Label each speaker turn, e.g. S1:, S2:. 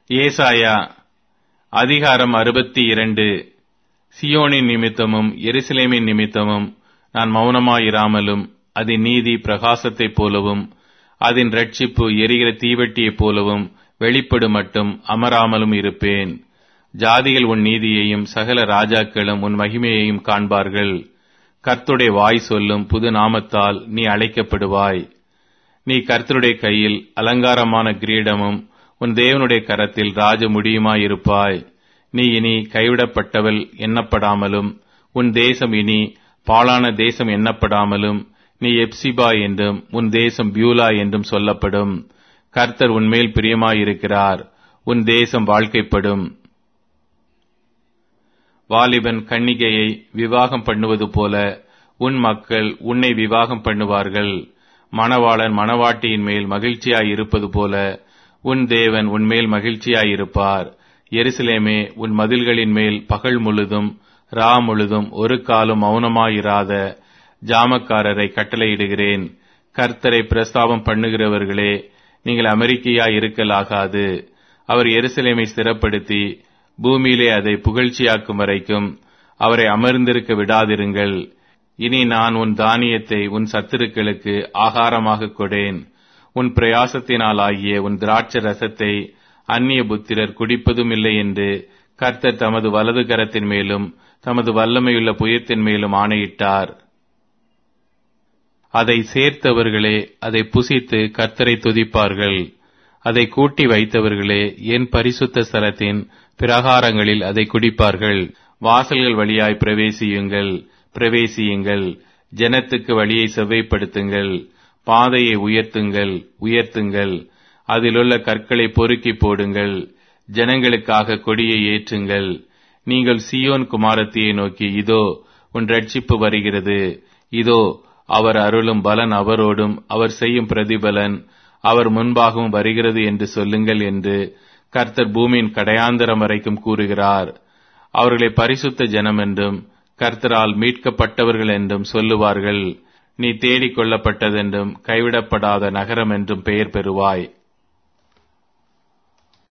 S1: ஏசாயா அதிகாரம் அறுபத்தி இரண்டு சியோனின் நிமித்தமும் எருசலேமின் நிமித்தமும் நான் மௌனமாயிராமலும் அதன் நீதி பிரகாசத்தைப் போலவும் அதன் ரட்சிப்பு எரிகிற தீவட்டியைப் போலவும் வெளிப்படும் மட்டும் அமராமலும் இருப்பேன் ஜாதிகள் உன் நீதியையும் சகல ராஜாக்களும் உன் மகிமையையும் காண்பார்கள் கர்த்துடைய வாய் சொல்லும் புது நாமத்தால் நீ அழைக்கப்படுவாய் நீ கர்த்தருடைய கையில் அலங்காரமான கிரீடமும் உன் தேவனுடைய கரத்தில் ராஜ முடியுமாயிருப்பாய் நீ இனி கைவிடப்பட்டவள் எண்ணப்படாமலும் உன் தேசம் இனி பாழான தேசம் எண்ணப்படாமலும் நீ எப்சிபா என்றும் உன் தேசம் பியூலா என்றும் சொல்லப்படும் கர்த்தர் உன்மேல் பிரியமாயிருக்கிறார் உன் தேசம் வாழ்க்கைப்படும் வாலிபன் கன்னிகையை விவாகம் பண்ணுவது போல உன் மக்கள் உன்னை விவாகம் பண்ணுவார்கள் மணவாளன் மணவாட்டியின் மேல் மகிழ்ச்சியாய் இருப்பது போல உன் தேவன் உன்மேல் மகிழ்ச்சியாயிருப்பார் எருசலேமே உன் மதில்களின் மேல் பகல் முழுதும் ரா முழுதும் ஒரு காலம் மௌனமாயிராத ஜாமக்காரரை கட்டளையிடுகிறேன் கர்த்தரை பிரஸ்தாபம் பண்ணுகிறவர்களே நீங்கள் அமெரிக்கையாய் இருக்கலாகாது அவர் எருசலேமை ஸ்திரப்படுத்தி பூமியிலே அதை புகழ்ச்சியாக்கும் வரைக்கும் அவரை அமர்ந்திருக்க விடாதிருங்கள் இனி நான் உன் தானியத்தை உன் சத்துருக்களுக்கு ஆகாரமாக கொடேன் உன் பிரயாசத்தினால் ஆகிய உன் திராட்ச ரசத்தை அந்நிய புத்திரர் குடிப்பதும் இல்லை என்று கர்த்தர் தமது வலது கரத்தின் மேலும் தமது வல்லமையுள்ள புயத்தின் மேலும் ஆணையிட்டார் அதை சேர்த்தவர்களே அதை புசித்து கர்த்தரை துதிப்பார்கள் அதை கூட்டி வைத்தவர்களே என் பரிசுத்த ஸ்தலத்தின் பிரகாரங்களில் அதை குடிப்பார்கள் வாசல்கள் வழியாய் பிரவேசியுங்கள் பிரவேசியுங்கள் ஜனத்துக்கு வழியை செவ்வைப்படுத்துங்கள் பாதையை உயர்த்துங்கள் உயர்த்துங்கள் அதிலுள்ள கற்களை பொறுக்கி போடுங்கள் ஜனங்களுக்காக கொடியை ஏற்றுங்கள் நீங்கள் சியோன் குமாரத்தியை நோக்கி இதோ உன் ரட்சிப்பு வருகிறது இதோ அவர் அருளும் பலன் அவரோடும் அவர் செய்யும் பிரதிபலன் அவர் முன்பாகவும் வருகிறது என்று சொல்லுங்கள் என்று கர்த்தர் பூமியின் கடையாந்தரம் வரைக்கும் கூறுகிறார் அவர்களை பரிசுத்த ஜனம் என்றும் கர்த்தரால் மீட்கப்பட்டவர்கள் என்றும் சொல்லுவார்கள் நீ தேடிக் கொள்ளப்பட்டதென்றும் கைவிடப்படாத நகரம் என்றும் பெயர் பெறுவாய்